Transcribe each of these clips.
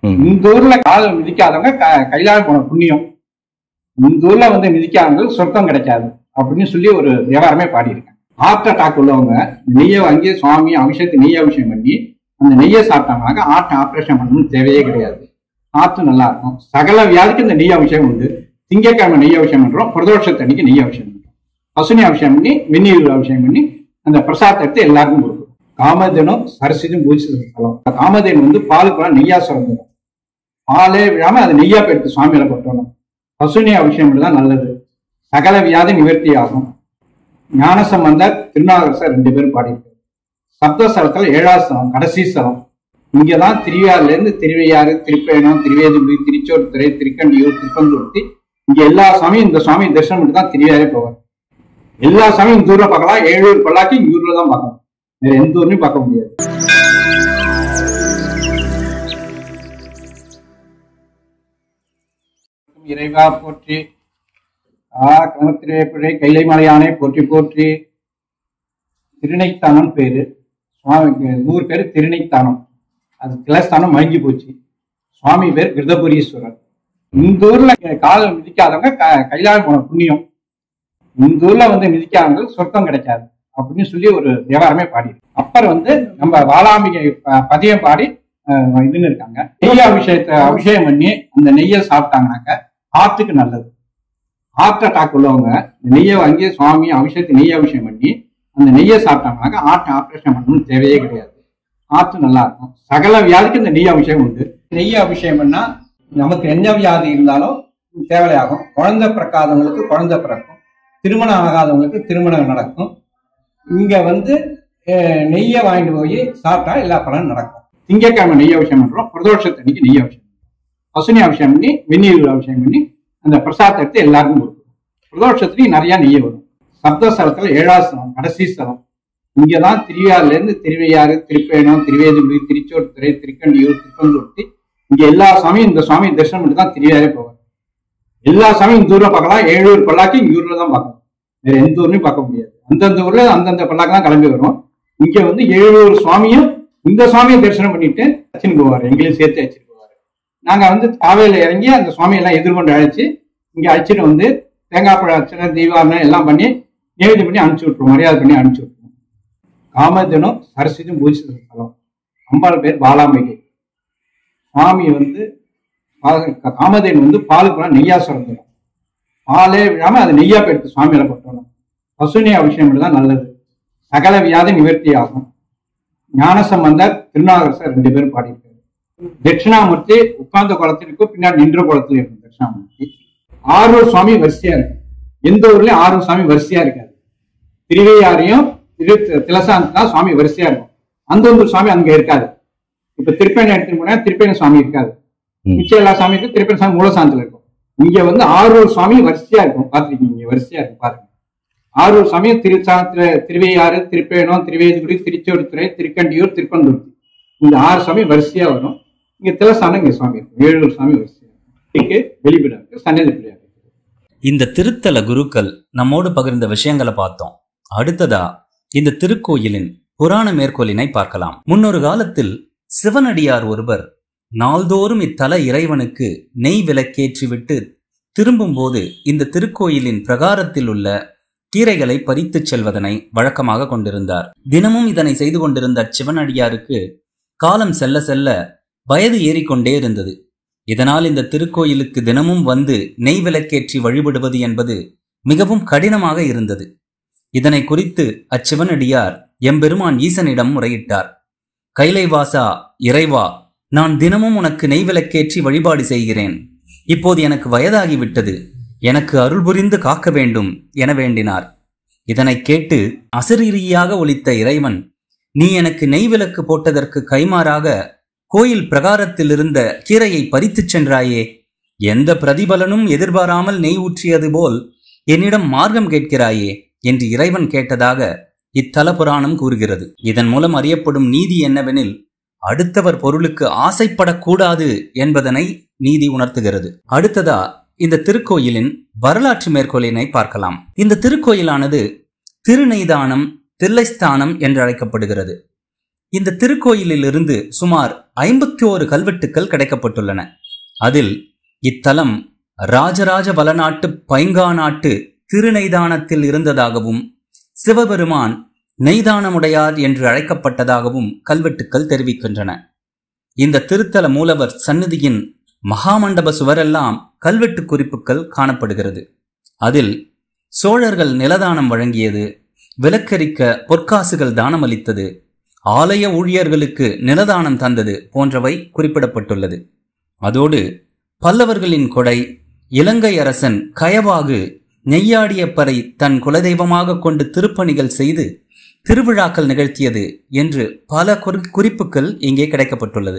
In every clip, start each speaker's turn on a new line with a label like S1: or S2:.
S1: ம்.
S2: இந்த ஊர்ல கால் மிதிக்காதவங்க க- கைலாய போன புண்ணியம் இந்த ஊர்ல வந்து மிதிக்காதவங்களுக்கு சொர்க்கம் கிடைக்காது அப்படின்னு சொல்லி ஒரு விவகாரமே பாடியிருக்கேன் ஹார்ட் அட்டாக் உள்ளவங்க நெய்யை வாங்கி சுவாமி அபிஷேகத்தை நெய் அபிஷேகம் பண்ணி அந்த நெய்யை சாப்பிட்டாங்கனாக்க ஹார்ட் ஆபரேஷன் பண்ணணும்னு தேவையே கிடையாது ஹார்ட் நல்லா இருக்கும் சகல வியாதிக்கு இந்த நெய் அபிஷேகம் உண்டு திங்கட்கிழமை நெய் அபிஷேகம் பண்றோம் பிரதோஷத்தன்னைக்கு நெய் அபிஷேகம் பண்றோம் பசுனி அபிஷேகம் பண்ணி வெந்நீர் அபிஷேகம் பண்ணி அந்த பிரசாதத்தை எடுத்து எல்லாருக்கும் கொடுக்கும் காமதேனும் சரஸ்வதியும் பூஜை ஸ்தலம் காமதேனு வந்து பாலுக்குள்ள நெய்யா சுரந்துடும் பாலே விழாம அது நெய்யா போய் எடுத்து சுவாமியில கொட்டணும் பசுனி அபிஷேகம் தான் நல்லது சகல வியாதி நிவர்த்தி ஆகும் ஞானசம்பந்தர் திருநாகரசர் ரெண்டு பேரும் பாடியிருக்காரு சப்தஸ்தலத்துல ஏழாவது ஸ்தலம் கடைசி ஸ்தலம் இங்கதான் திருவையாறுல இருந்து திருவையாறு திருப்பேணம் திருவேதுபுரி திருச்சோர்துறை திருக்கண்டியூர் திருப்பந்தூர்த்தி இங்க எல்லா சாமியும் இந்த சுவாமி தரிசனம் பண்ணிட்டு தான் திருவையாறே போவார் எல்லா சாமியும் இந்த ஊர்ல பார்க்கலாம் ஏழூர் பல்லாக்கி இங்க ஊர்ல தான் பார்க்கணும் வேற எந்த ஊர்லயும் பார்க்க முடியாது இறைவா போற்றி ஆ கணத்திரேப்பிழை கைலை மலையானை போற்றி போற்றி திருநைத்தானம் பேரு சுவாமிக்கு ஊர் பேரு திருநைத்தானம் அது கிளஸ்தானம் மயங்கி போச்சு சுவாமி பேர் கிருதபுரீஸ்வரர் இந்த ஊர்ல கால் மிதிக்காதவங்க க- கைலாய போன புண்ணியம் இந்த ஊர்ல வந்து மிதிக்காதவங்க சொர்க்கம் கிடைக்காது அப்படின்னு சொல்லி ஒரு விவகாரமே பாடி அப்பர் வந்து நம்ம வாலாம்பிகை ப- பதியம் பாடி அஹ், இதுன்னு இருக்காங்க நெய்ய அபிஷேகத்தை அபிஷேகம் பண்ணி அந்த நெய்யை சாப்பிட்டாங்கனாக்க ஹார்ட்டுக்கு நல்லது ஹார்ட் அட்டாக் உள்ளவங்க நெய்யை வாங்கி சுவாமி அபிஷேகத்தை நெய் அபிஷேகம் பண்ணி அந்த நெய்யை சாப்பிட்டாங்கனாக்க ஹார்ட் ஆபரேஷன் பண்ணணும்னு தேவையே கிடையாது ஹார்ட் நல்லா இருக்கும் சகல வியாதிக்கு இந்த நெய் அபிஷேகம் உண்டு நெய் அபிஷேகம் பண்ணா நமக்கு என்ன வியாதி இருந்தாலும் தேவையாகும் குழந்தை பிறக்காதவங்களுக்கு குழந்தை பிறக்கும் திருமணம் ஆகாதவங்களுக்கு திருமணம் நடக்கும் இங்க வந்து அஹ், நெய்யை வாங்கிட்டு போய் சாப்பிட்டா எல்லா பலனும் நடக்கும் திங்கட்கிழமை நெய் அபிஷேகம் பண்றோம் பிரதோஷத்தன்னைக்கு நெய் அபிஷேகம் பண்றோம். பசுனி அபிஷேகம் பண்ணி வெந்நீர் அபிஷேகம் பண்ணி அந்த பிரசாதத்தை எடுத்து எல்லாருக்கும் கொடுக்கும் பிரதோஷத்துலயும் நிறைய நெய்ய வரும் சப்தஸ்தலத்துல ஏழாவது ஸ்தலம் கடைசி ஸ்தலம் இங்கதான் திருவையாறுல இருந்து திருவையாறு திருப்பேணம் திருவேதுபுரி திருச்சோர்துறை திருக்கண்டியூர் திருப்பந்தூர்த்தி இங்க எல்லா சாமியும் இந்த சுவாமி தரிசனம் பண்ணிட்டு தான் திருவையாறே போவார் எல்லா சாமியும் இந்த ஊர்ல பார்க்கலாம் ஏழூர் பல்லாக்கி இங்க ஊர்ல தான் பார்க்கணும் வேற எந்த ஊர்லயும் பார்க்க முடியாது அந்தந்த ஊர்ல அந்தந்த பல்லாக்கு தான் கிளம்பி வரும் இங்க வந்து ஏழூர் சுவாமியும் இந்த சுவாமியை தரிசனம் பண்ணிட்டு அச்சுன்னு போவார் எங்களையும் சேர்த்து அழைச்சிட்டு போவார் நாங்க வந்து காவையில இறங்கி அந்த சுவாமியை எல்லாம் எதிர்கொண்டு அழைச்சு இங்க அழைச்சிட்டு வந்து தேங்காய் பழ அர்ச்சனை தீபாவளி எல்லாம் பண்ணி நேவேதியம் பண்ணி அனுப்பிச்சு விட்டுருவோம் மரியாதை பண்ணி அனுப்பிச்சு விட்டுருவோம் காமதனும் சரஸ்வதியும் பூஜை ஸ்தலம் அம்பாள் பேர் பாலாம்பிகை சுவாமி வந்து பா- காமதேன் வந்து பாலுக்குள்ள நெய்யா சுரந்துடும் பாலே விழாம அது நெய்யா போய் எடுத்து சுவாமியில கொட்டணும் பசுனி அபிஷேகம் தான் நல்லது சகல வியாதி நிவர்த்தி ஆகும் ஞானசம்பந்தர் திருநாகரசர் ரெண்டு பேரும் பாடியிருக்காரு தட்சிணாமூர்த்தி உட்கார்ந்த குளத்தில் இருக்கும் பின்னாடி நின்ற குளத்தில் இருக்கும் தட்சிணாமூர்த்தி ஆரூர் சுவாமி வரிசையா இருக்கும் எந்த ஊர்லயும் ஆரூர் சுவாமி வரிசையா இருக்காது திருவையாரையும் திரு திலசாந்த் தான் சுவாமி வரிசையா இருக்கும் அந்த சுவாமி அங்க இருக்காது இப்ப திருப்பேணி எடுத்துட்டு போனா திருப்பேணி சுவாமி இருக்காது
S1: ம்.
S2: மிச்சம் எல்லா சாமிக்கும் திருப்பேணி சாமி மூலசாந்தத்துல இருக்கும் இங்க வந்து ஆரூர் சுவாமி வரிசையா இருக்கும் பாத்துருக்கீங்க இங்க வரிசையா இருக்கும் பாருங்க ஆரூர் சுவாமி திருச்சாத்திர திருவையாறு திருப்பேணம் திருவேதிபுரி திருச்சோடுதுறை திருக்கண்டியூர் திருப்பந்தூர்த்தி இந்த ஆறு சுவாமி வரிசையா வரும் இங்க திலசானம் இங்க சுவாமி இருக்கும் ஏழூர் சுவாமி வரிசையா இருக்கும் இதுக்கு வெளிப்படம் இருக்கு சன்னதி பிள்ளையார் இருக்கு.
S3: இந்த திருத்தல குருக்கள் நம்மோடு பகிர்ந்த விஷயங்களை பார்த்தோம் அடுத்ததா இந்த திருக்கோயிலின் புராண மேற்கோளினை பார்க்கலாம் முன்னொரு காலத்தில் சிவனடியார் ஒருவர் நாள்தோறும் இத்தல இறைவனுக்கு நெய் விளக்கேற்றிவிட்டு திரும்பும்போது இந்த திருக்கோயிலின் பிரகாரத்தில் உள்ள கீரைகளை பறித்துச் செல்வதனை வழக்கமாக கொண்டிருந்தார் தினமும் இதனை செய்து கொண்டிருந்த சிவனடியாருக்கு காலம் செல்ல செல்ல வயது ஏறிக்கொண்டே இருந்தது இதனால் இந்த திருக்கோயிலுக்கு தினமும் வந்து நெய் விளக்கேற்றி வழிபடுவது என்பது மிகவும் கடினமாக இருந்தது இதனை குறித்து அச்சிவனடியார் எம்பெருமான் ஈசனிடம் முறையிட்டார் கைலைவாசா இறைவா நான் தினமும் உனக்கு நெய் விளக்கேற்றி வழிபாடு செய்கிறேன் இப்போது எனக்கு வயதாகிவிட்டது எனக்கு அருள் புரிந்து காக்க வேண்டும் என வேண்டினார் இதனைக் கேட்டு அசரீரியாக ஒலித்த இறைவன் நீ எனக்கு நெய் விளக்கு போட்டதற்கு கைமாறாக கோயில் பிரகாரத்தில் இருந்த கீரையை பறித்துச் சென்றாயே எந்த பிரதிபலனும் எதிர்பாராமல் நெய் ஊற்றியது போல் என்னிடம் மார்க்கம் கேட்கிறாயே என்று இறைவன் கேட்டதாக இத்தல புராணம் கூறுகிறது இதன் மூலம் அறியப்படும் நீதி என்னவெனில் அடுத்தவர் பொருளுக்கு ஆசைப்படக்கூடாது என்பதனை நீதி உணர்த்துகிறது அடுத்ததா இந்த திருக்கோயிலின் வரலாற்று மேற்கோளினை பார்க்கலாம் இந்த திருக்கோயிலானது திருநெய்தானம் தில்லைஸ்தானம் என்று அழைக்கப்படுகிறது இந்த திருக்கோயிலிலிருந்து சுமார் ஐம்பத்தி ஓரு கல்வெட்டுக்கள் கிடைக்கப்பட்டுள்ளன அதில் இத்தலம் ராஜராஜ வளநாட்டு பைங்கா நாட்டு திருநெய்தானத்தில் இருந்ததாகவும் சிவபெருமான் நெய்தானமுடையார் என்று அழைக்கப்பட்டதாகவும் கல்வெட்டுக்கள் தெரிவிக்கின்றன இந்த திருத்தல மூலவர் சந்நிதியின் மகாமண்டப சுவரெல்லாம் கல்வெட்டு குறிப்புகள் காணப்படுகிறது அதில் சோழர்கள் நிலதானம் வழங்கியது விலக்கரிக்க பொற்காசுகள் தானம் அளித்தது ஆலய ஊழியர்களுக்கு நிலதானம் தந்தது போன்றவை குறிப்பிடப்பட்டுள்ளது அதோடு பல்லவர்களின் கொடை இலங்கை அரசன் கயவாகு நெய்யாடியப்பரை தன் குலதெய்வமாக கொண்டு திருப்பணிகள் செய்து திருவிழாக்கள் நிகழ்த்தியது என்று பல குறி- குறிப்புகள் இங்கே கிடைக்கப்பட்டுள்ளது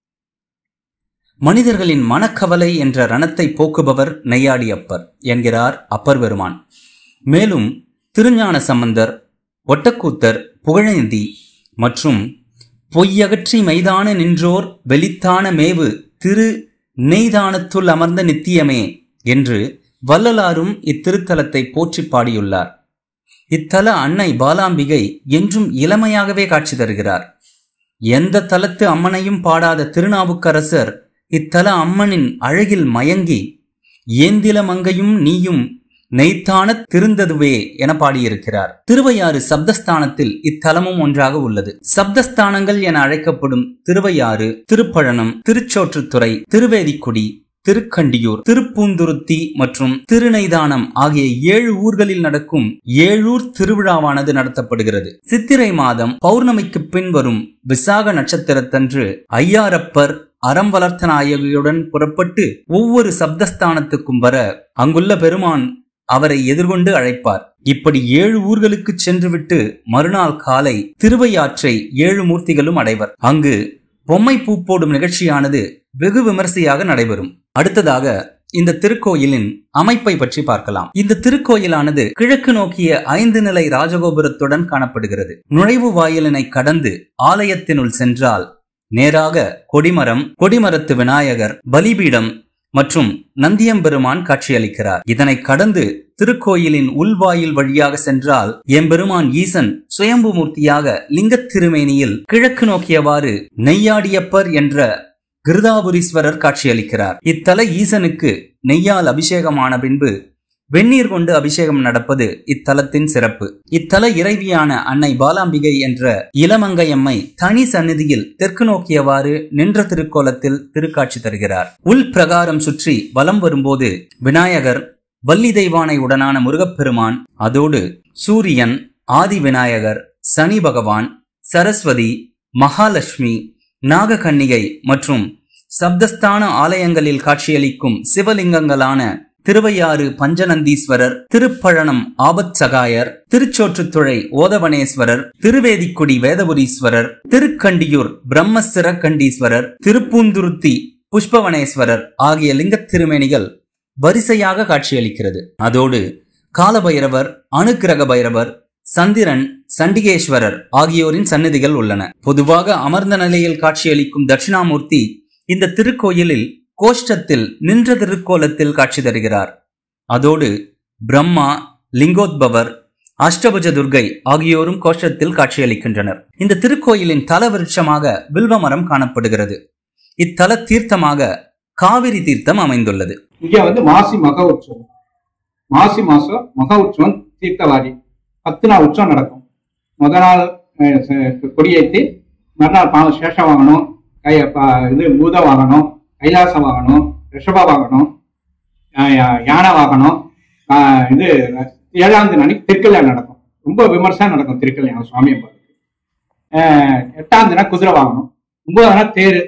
S3: மனிதர்களின் மனக்கவலை என்ற ரணத்தை போக்குபவர் நெய்யாடியப்பர் என்கிறார் அப்பர் பெருமான் மேலும் திருஞான சம்பந்தர் ஒட்டக்கூத்தர் புகழேந்தி மற்றும் பொய்யகற்றி மைதான நின்றோர் வெளித்தான மேவு திரு நெய்தானத்துள் அமர்ந்த நித்தியமே என்று வள்ளலாரும் இத்திருத்தலத்தை போற்றி பாடியுள்ளார் இத்தல அன்னை பாலாம்பிகை என்றும் இளமையாகவே காட்சி தருகிறார் எந்த தலத்து அம்மனையும் பாடாத திருநாவுக்கரசர் இத்தல அம்மனின் அழகில் மயங்கி ஏந்தில மங்கையும் நீயும் நெய்த்தான திருந்ததுவே என பாடியிருக்கிறார் திருவையாறு சப்தஸ்தானத்தில் இத்தலமும் ஒன்றாக உள்ளது சப்தஸ்தானங்கள் என அழைக்கப்படும் திருவையாறு திருப்பழனம் திருச்சோற்றுத்துறை திருவேதிக்குடி திருக்கண்டியூர் திருப்பூந்துருத்தி மற்றும் திருநெய்தானம் ஆகிய ஏழு ஊர்களில் நடக்கும் ஏழூர் திருவிழாவானது நடத்தப்படுகிறது சித்திரை மாதம் பௌர்ணமிக்கு பின் வரும் விசாக நட்சத்திரத்தன்று ஐயாரப்பர் அறம் வளர்த்த நாயகியுடன் புறப்பட்டு ஒவ்வொரு சப்தஸ்தானத்துக்கும் வர அங்குள்ள பெருமான் அவரை எதிர்கொண்டு அழைப்பார் இப்படி ஏழு ஊர்களுக்கு சென்றுவிட்டு மறுநாள் காலை திருவையாற்றை ஏழு மூர்த்திகளும் அடைவர் அங்கு பொம்மை பூ போடும் நிகழ்ச்சியானது வெகு விமரிசையாக நடைபெறும் அடுத்ததாக இந்த திருக்கோயிலின் அமைப்பை பற்றி பார்க்கலாம் இந்த திருக்கோயிலானது கிழக்கு நோக்கிய ஐந்து நிலை ராஜகோபுரத்துடன் காணப்படுகிறது நுழைவு வாயிலினை கடந்து ஆலயத்தினுள் சென்றால் நேராக கொடிமரம் கொடிமரத்து விநாயகர் பலிபீடம் மற்றும் நந்தியம்பெருமான் காட்சியளிக்கிறார் இதனை கடந்து திருக்கோயிலின் உள்வாயில் வழியாக சென்றால் எம்பெருமான் ஈசன் சுயம்பு மூர்த்தியாக லிங்கத் திருமேனியில் கிழக்கு நோக்கியவாறு நெய்யாடியப்பர் என்ற கிருதாபுரீஸ்வரர் காட்சியளிக்கிறார் இத்தல ஈசனுக்கு நெய்யால் அபிஷேகமான பின்பு வெந்நீர் கொண்டு அபிஷேகம் நடப்பது இத்தலத்தின் சிறப்பு இத்தல இறைவியான அன்னை பாலாம்பிகை என்ற இளமங்கையம்மை தனி சந்நிதியில் தெற்கு நோக்கியவாறு நின்ற திருக்கோலத்தில் திருக்காட்சி தருகிறார் உள் பிரகாரம் சுற்றி வலம் வரும்போது விநாயகர் வள்ளி தெய்வானை உடனான முருகப்பெருமான் அதோடு சூரியன் ஆதி விநாயகர் சனி பகவான் சரஸ்வதி மகாலட்சுமி நாககன்னிகை மற்றும் சப்தஸ்தான ஆலயங்களில் காட்சியளிக்கும் சிவலிங்கங்களான திருவையாறு பஞ்சநந்தீஸ்வரர் திருப்பழனம் ஆபத்சகாயர் திருச்சோற்றுத்துறை ஓதவனேஸ்வரர் திருவேதிக்குடி வேதபுரீஸ்வரர் திருக்கண்டியூர் பிரம்மசிர கண்டீஸ்வரர் திருப்பூந்துருத்தி புஷ்பவனேஸ்வரர் ஆகிய லிங்கத் திருமேனிகள் வரிசையாக காட்சியளிக்கிறது அதோடு காலபைரவர் அனுக்கிரக பைரவர் சந்திரன் சண்டிகேஸ்வரர் ஆகியோரின் சன்னதிகள் உள்ளன பொதுவாக அமர்ந்த நிலையில் காட்சியளிக்கும் தட்சிணாமூர்த்தி இந்த திருக்கோயிலில் கோஷ்டத்தில் நின்ற திருக்கோலத்தில் காட்சி தருகிறார் அதோடு பிரம்மா லிங்கோத்பவர் அஷ்டபுஜ துர்கை ஆகியோரும் கோஷ்டத்தில் காட்சியளிக்கின்றனர் இந்த திருக்கோயிலின் தல விருட்சமாக வில்வமரம் காணப்படுகிறது இத்தல தீர்த்தமாக காவிரி தீர்த்தம் அமைந்துள்ளது
S2: இங்க வந்து மாசி மக உற்சவம் மாசி மாசம் மக உற்சவம் தீர்த்தவாரி பத்து நாள் உற்சவம் நடக்கும் முத நாள் அஹ், ச- கொடியேற்றி மறுநாள் பாவம் சேஷம் வாங்கணும் கை ப- இது பூத வாங்கணும் கைலாசம் வாங்கணும் ரிஷப வாங்கணும் அஹ், யா- யானை வாங்கணும் அஹ், இது ஏழாம் தினம் அன்னைக்கு திருக்கல்யாணம் நடக்கும் ரொம்ப விமர்சனம் நடக்கும் திருக்கல்யாணம் சுவாமி அம்பாளுக்கு அஹ், எட்டாம் தினம் குதிரை வாங்கணும் ஒன்பதாம் தினம் தேர்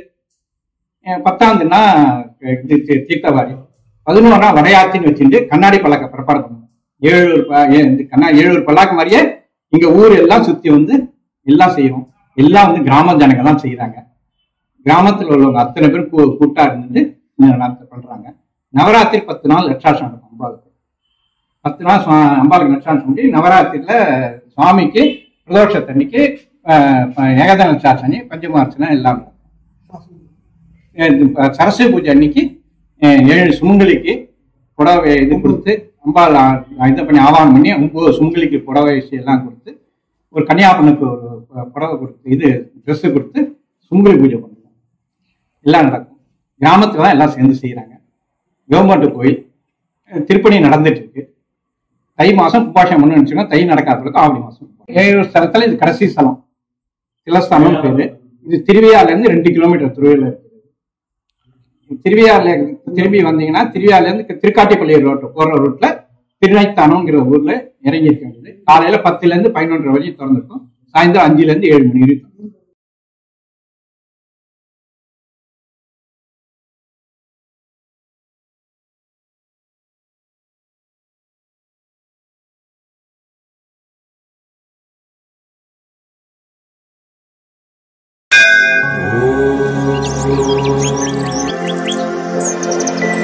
S2: அஹ், பத்தாம் தினம் இது தீ- தீர்த்தவாரி பதினோரா வடையாத்தின்னு வச்சுட்டு கண்ணாடி பல்லாக்க பிரப்பாடு பண்ணுவோம் ஏழூர் ப- ஏ- இந்த கண்ணா ஏழூர் பல்லாக்கு மாதிரியே இங்க ஊர் எல்லாம் சுத்தி வந்து எல்லாம் செய்வோம் எல்லாம் வந்து கிராம ஜனங்க தான் செய்யறாங்க கிராமத்துல உள்ளவங்க அத்தனை பேர் கூ- கூட்டா இருந்துட்டு இந்த நடத்த பண்றாங்க நவராத்திரி பத்து நாள் லட்சாசம் நடக்கும் அம்பாளுக்கு பத்து நாள் சுவா- அம்பாளுக்கு லட்சாசம் பண்ணி நவராத்திரியில சுவாமிக்கு பிரதோஷத்தன்னைக்கு அஹ், ப- ஏகதன லட்சாசனி பஞ்சமார்ச்சனை எல்லாம் நடக்கும் அஹ் இது ப- சரஸ்வதி பூஜை அன்னைக்கு அஹ், ஏழு சுமங்கலிக்கு புடவை இது கொடுத்து அம்பாள் ஆ- இது பண்ணி ஆவாகனம் பண்ணி ஒன்பது சுமங்கலிக்கு புடவை வேஷ்டி எல்லாம் கொடுத்து ஒரு கன்னியாபனுக்கு ஒரு ப- புடவை கொடுத்து இது ட்ரெஸ் கொடுத்து சுமங்கலி பூஜை பண்ணுவோம் எல்லாம் நடக்கும் கிராமத்துல தான் எல்லாம் சேர்ந்து செய்யறாங்க கவர்மெண்ட் கோயில் அஹ் திருப்பணி நடந்துட்டு இருக்கு தை மாசம் கும்பாஷம் பண்ணு நினைச்சுன்னா தை நடக்காதவங்களுக்கு ஆவணி மாசம் ஏழு ஸ்தலத்துல இது கடைசி ஸ்தலம் திலஸ்தானம் பேரு இது திருவையாறுல இருந்து ரெண்டு கிலோமீட்டர் துறையில இருக்குது திருவையாறுல திரும்பி வந்தீங்கன்னா திருவையாறுல இருந்து திருக்காட்டிப்பள்ளி ரோட்டு போற ரோட்ல திருநைத்தானம்ங்கிற ஊர்ல இறங்கி இருக்க வேண்டியது காலையில பத்துல இருந்து பதினொன்றரை வரைக்கும் திறந்திருக்கும் சாயந்தரம் அஞ்சுல இருந்து ஏழு மணி வரைக்கும் திறந்திருக்கும்.
S1: ஓம்